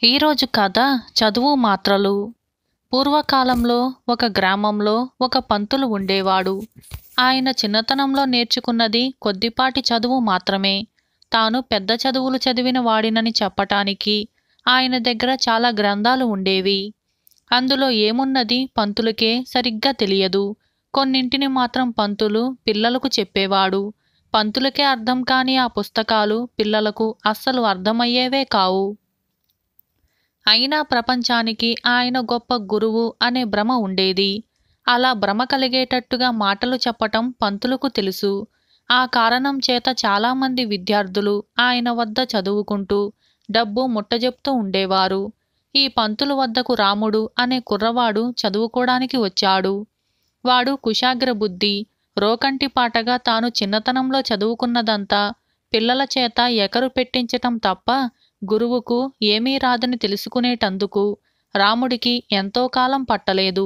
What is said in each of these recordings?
ఈరోజు కథ చదువు మాత్రలు పూర్వకాలంలో ఒక గ్రామంలో ఒక పంతులు ఉండేవాడు ఆయన చిన్నతనంలో నేర్చుకున్నది కొద్దిపాటి చదువు మాత్రమే తాను పెద్ద చదువులు చదివిన వాడినని చెప్పటానికి ఆయన దగ్గర చాలా గ్రంథాలు ఉండేవి అందులో ఏమున్నది పంతులకే సరిగ్గా తెలియదు కొన్నింటిని మాత్రం పంతులు పిల్లలకు చెప్పేవాడు పంతులకే అర్థం కాని ఆ పుస్తకాలు పిల్లలకు అస్సలు అర్థమయ్యేవే కావు అయినా ప్రపంచానికి ఆయన గొప్ప గురువు అనే భ్రమ ఉండేది అలా భ్రమ కలిగేటట్టుగా మాటలు చెప్పటం పంతులకు తెలుసు ఆ కారణం చేత చాలామంది విద్యార్థులు ఆయన వద్ద చదువుకుంటూ డబ్బు ముట్టజెప్తూ ఉండేవారు ఈ పంతులు వద్దకు రాముడు అనే కుర్రవాడు చదువుకోవడానికి వచ్చాడు వాడు కుశాగ్ర బుద్ధి రోకంటి పాటగా తాను చిన్నతనంలో చదువుకున్నదంతా పిల్లల చేత ఎకరు పెట్టించటం తప్ప గురువుకు ఏమీ రాదని తెలుసుకునేటందుకు రాముడికి ఎంతో కాలం పట్టలేదు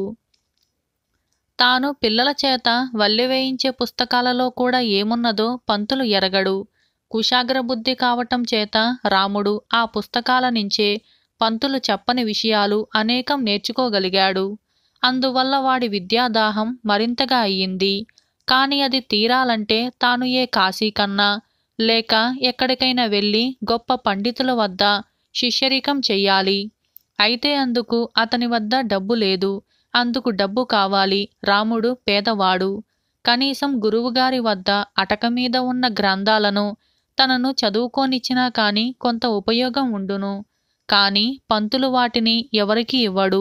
తాను పిల్లల చేత వల్లెవేయించే పుస్తకాలలో కూడా ఏమున్నదో పంతులు ఎరగడు కుశాగ్ర బుద్ధి కావటం చేత రాముడు ఆ పుస్తకాల నుంచే పంతులు చెప్పని విషయాలు అనేకం నేర్చుకోగలిగాడు అందువల్ల వాడి విద్యాదాహం మరింతగా అయ్యింది కాని అది తీరాలంటే తాను ఏ కాశీ కన్నా లేక ఎక్కడికైనా వెళ్ళి గొప్ప పండితుల వద్ద శిష్యరికం చెయ్యాలి అయితే అందుకు అతని వద్ద డబ్బు లేదు అందుకు డబ్బు కావాలి రాముడు పేదవాడు కనీసం గురువుగారి వద్ద అటక మీద ఉన్న గ్రంథాలను తనను చదువుకోనిచ్చినా కాని కొంత ఉపయోగం ఉండును కాని పంతులు వాటిని ఎవరికీ ఇవ్వడు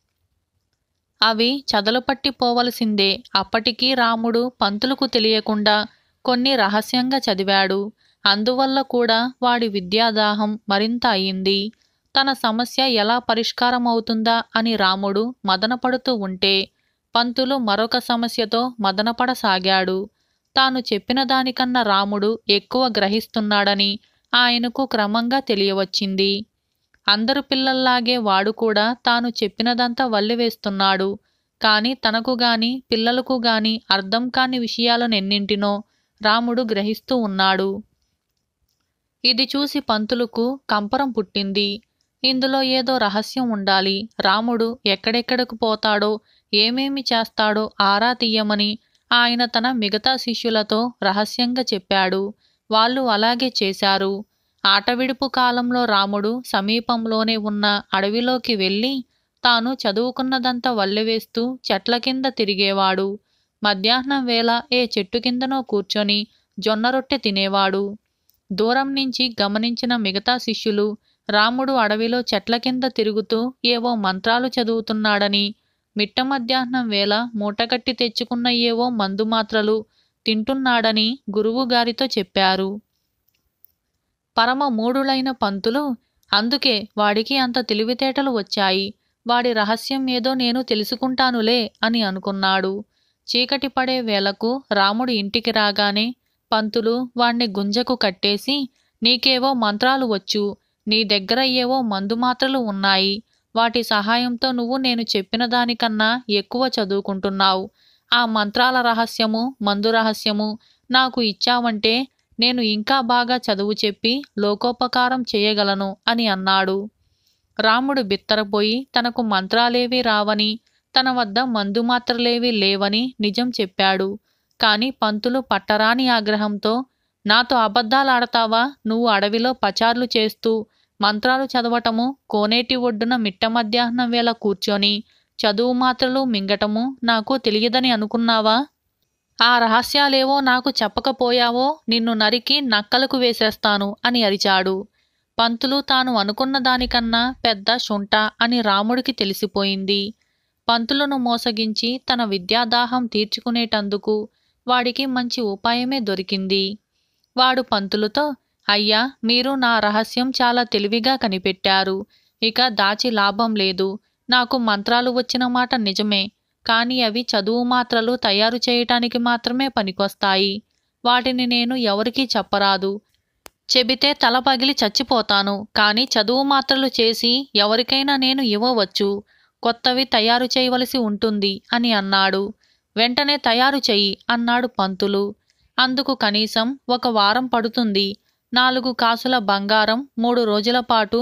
అవి చదలుపట్టి పోవలసిందే అప్పటికీ రాముడు పంతులకు తెలియకుండా కొన్ని రహస్యంగా చదివాడు అందువల్ల కూడా వాడి విద్యాదాహం మరింత అయింది తన సమస్య ఎలా పరిష్కారం అవుతుందా అని రాముడు మదనపడుతూ ఉంటే పంతులు మరొక సమస్యతో మదనపడసాగాడు తాను చెప్పిన దానికన్నా రాముడు ఎక్కువ గ్రహిస్తున్నాడని ఆయనకు క్రమంగా తెలియవచ్చింది అందరు పిల్లల్లాగే వాడు కూడా తాను చెప్పినదంతా వల్లివేస్తున్నాడు కాని తనకు గాని పిల్లలకు గాని అర్థం కాని విషయాలనెన్నింటినో రాముడు గ్రహిస్తూ ఉన్నాడు ఇది చూసి పంతులకు కంపరం పుట్టింది ఇందులో ఏదో రహస్యం ఉండాలి రాముడు ఎక్కడెక్కడకు పోతాడో ఏమేమి చేస్తాడో ఆరా తీయమని ఆయన తన మిగతా శిష్యులతో రహస్యంగా చెప్పాడు వాళ్ళు అలాగే చేశారు ఆటవిడుపు కాలంలో రాముడు సమీపంలోనే ఉన్న అడవిలోకి వెళ్ళి తాను చదువుకున్నదంతా వల్లెవేస్తూ చెట్ల కింద తిరిగేవాడు మధ్యాహ్నం వేళ ఏ చెట్టు కిందనో కూర్చొని జొన్న రొట్టె తినేవాడు దూరం నుంచి గమనించిన మిగతా శిష్యులు రాముడు అడవిలో చెట్ల కింద తిరుగుతూ ఏవో మంత్రాలు చదువుతున్నాడని మిట్ట మధ్యాహ్నం వేళ మూటగట్టి తెచ్చుకున్న ఏవో మందు మాత్రలు తింటున్నాడని గురువుగారితో చెప్పారు పరమ మూఢులైన పంతులు అందుకే వాడికి అంత తెలివితేటలు వచ్చాయి వాడి రహస్యం ఏదో నేను తెలుసుకుంటానులే అని అనుకున్నాడు చీకటి పడే వేళకు రాముడు ఇంటికి రాగానే పంతులు వాణ్ణి గుంజకు కట్టేసి నీకేవో మంత్రాలు వచ్చు నీ దగ్గర ఏవో మందు మాత్రలు ఉన్నాయి వాటి సహాయంతో నువ్వు నేను చెప్పిన దానికన్నా ఎక్కువ చదువుకుంటున్నావు ఆ మంత్రాల రహస్యము మందు రహస్యము నాకు ఇచ్చావంటే నేను ఇంకా బాగా చదువు చెప్పి లోకోపకారం చేయగలను అని అన్నాడు రాముడు బిత్తరపోయి తనకు మంత్రాలేవీ రావని తన వద్ద మందు మాత్రలేవీ లేవని నిజం చెప్పాడు కాని పంతులు పట్టరాని ఆగ్రహంతో నాతో అబద్ధాలాడతావా నువ్వు అడవిలో పచార్లు చేస్తూ మంత్రాలు చదవటము కోనేటి ఒడ్డున మిట్ట మధ్యాహ్నం వేళ కూర్చొని చదువు మాత్రలు మింగటము నాకు తెలియదని అనుకున్నావా ఆ రహస్యాలేవో నాకు చెప్పకపోయావో నిన్ను నరికి నక్కలకు వేసేస్తాను అని అరిచాడు పంతులు తాను అనుకున్న దానికన్నా పెద్ద శుంఠ అని రాముడికి తెలిసిపోయింది పంతులను మోసగించి తన విద్యాదాహం తీర్చుకునేటందుకు వాడికి మంచి ఉపాయమే దొరికింది వాడు పంతులతో అయ్యా మీరు నా రహస్యం చాలా తెలివిగా కనిపెట్టారు ఇక దాచి లాభం లేదు నాకు మంత్రాలు వచ్చిన మాట నిజమే కానీ అవి చదువు మాత్రలు తయారు చేయటానికి మాత్రమే పనికొస్తాయి వాటిని నేను ఎవరికీ చెప్పరాదు చెబితే తల పగిలి చచ్చిపోతాను కానీ చదువు మాత్రలు చేసి ఎవరికైనా నేను ఇవ్వవచ్చు కొత్తవి తయారు చేయవలసి ఉంటుంది అని అన్నాడు వెంటనే తయారు చెయ్యి అన్నాడు పంతులు అందుకు కనీసం ఒక వారం పడుతుంది నాలుగు కాసుల బంగారం మూడు రోజుల పాటు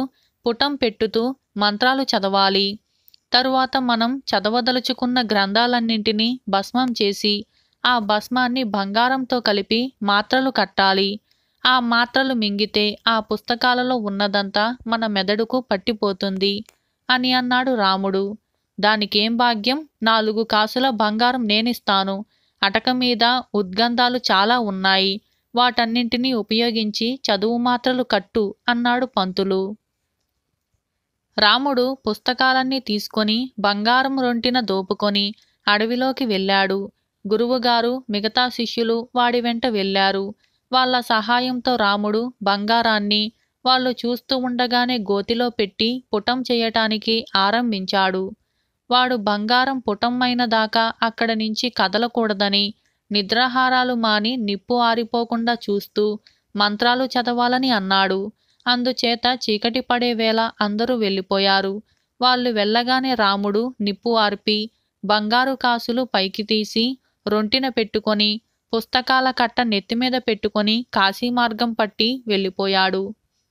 పుటం పెట్టుతూ మంత్రాలు చదవాలి తరువాత మనం చదవదలుచుకున్న గ్రంథాలన్నింటినీ భస్మం చేసి ఆ భస్మాన్ని బంగారంతో కలిపి మాత్రలు కట్టాలి ఆ మాత్రలు మింగితే ఆ పుస్తకాలలో ఉన్నదంతా మన మెదడుకు పట్టిపోతుంది అని అన్నాడు రాముడు దానికేం భాగ్యం నాలుగు కాసుల బంగారం నేనిస్తాను అటక మీద ఉద్గంధాలు చాలా ఉన్నాయి వాటన్నింటినీ ఉపయోగించి చదువు మాత్రలు కట్టు అన్నాడు పంతులు రాముడు పుస్తకాలన్నీ తీసుకొని బంగారం రొంటిన దోపుకొని అడవిలోకి వెళ్ళాడు గురువుగారు మిగతా శిష్యులు వాడి వెంట వెళ్ళారు వాళ్ళ సహాయంతో రాముడు బంగారాన్ని వాళ్ళు చూస్తూ ఉండగానే గోతిలో పెట్టి పుటం చేయటానికి ఆరంభించాడు వాడు బంగారం పుటమైన దాకా అక్కడ నుంచి కదలకూడదని నిద్రాహారాలు మాని నిప్పు ఆరిపోకుండా చూస్తూ మంత్రాలు చదవాలని అన్నాడు అందుచేత చీకటి పడే వేళ అందరూ వెళ్ళిపోయారు వాళ్ళు వెళ్ళగానే రాముడు నిప్పు ఆర్పి బంగారు కాసులు పైకి తీసి రొంటిన పెట్టుకొని పుస్తకాల కట్ట నెత్తిమీద పెట్టుకొని కాశీ మార్గం పట్టి వెళ్ళిపోయాడు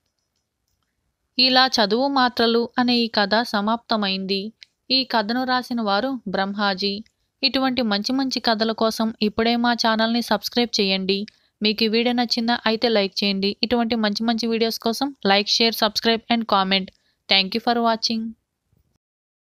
ఇలా చదువు మాత్రలు అనే ఈ కథ సమాప్తమైంది ఈ కథను రాసిన వారు బ్రహ్మాజీ ఇటువంటి మంచి మంచి కథల కోసం ఇప్పుడే మా ఛానల్ని సబ్స్క్రైబ్ చేయండి మీకు ఈ వీడియో నచ్చిందా అయితే లైక్ చేయండి ఇటువంటి మంచి మంచి వీడియోస్ కోసం like share subscribe and comment thank you for watching